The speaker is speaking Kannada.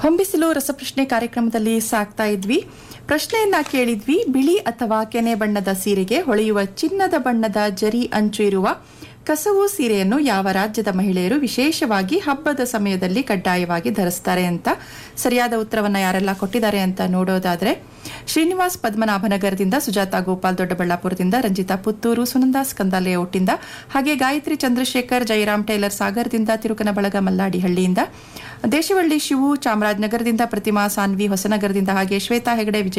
ಹೊಂಬಿಸಿಲು ರಸಪ್ರಶ್ನೆ ಕಾರ್ಯಕ್ರಮದಲ್ಲಿ ಸಾಕ್ತಾ ಇದ್ವಿ ಪ್ರಶ್ನೆಯನ್ನ ಕೇಳಿದ್ವಿ ಬಿಳಿ ಅಥವಾ ಕೆನೆ ಬಣ್ಣದ ಸೀರೆಗೆ ಹೊಳೆಯುವ ಚಿನ್ನದ ಬಣ್ಣದ ಜರಿ ಅಂಚು ಇರುವ ಕಸವು ಸೀರೆಯನ್ನು ಯಾವ ರಾಜ್ಯದ ಮಹಿಳೆಯರು ವಿಶೇಷವಾಗಿ ಹಬ್ಬದ ಸಮಯದಲ್ಲಿ ಕಡ್ಡಾಯವಾಗಿ ಧರಿಸ್ತಾರೆ ಅಂತ ಸರಿಯಾದ ಉತ್ತರವನ್ನ ಯಾರೆಲ್ಲ ಕೊಟ್ಟಿದ್ದಾರೆ ಅಂತ ನೋಡೋದಾದ್ರೆ ಶ್ರೀನಿವಾಸ್ ಪದ್ಮನಾಭನಗರದಿಂದ ಸುಜಾತ ಗೋಪಾಲ್ ದೊಡ್ಡಬಳ್ಳಾಪುರದಿಂದ ರಂಜಿತಾ ಪುತ್ತೂರು ಸುನಂದಾ ಸ್ಕಂದ ಲೇಔಟ್ನಿಂದ ಹಾಗೆ ಗಾಯತ್ರಿ ಚಂದ್ರಶೇಖರ್ ಜಯರಾಮ್ ಟೈಲರ್ ಸಾಗರದಿಂದ ತಿರುಕನಬಳಗ ಮಲ್ಲಾಡಿಹಳ್ಳಿಯಿಂದ ದೇಶವಳ್ಳಿ ಶಿವು ಚಾಮರಾಜನಗರದಿಂದ ಪ್ರತಿಮಾ ಸಾನ್ವಿ ಹೊಸನಗರದಿಂದ ಹಾಗೆ ಶ್ವೇತಾ ಹೆಗಡೆ ವಿಜಯ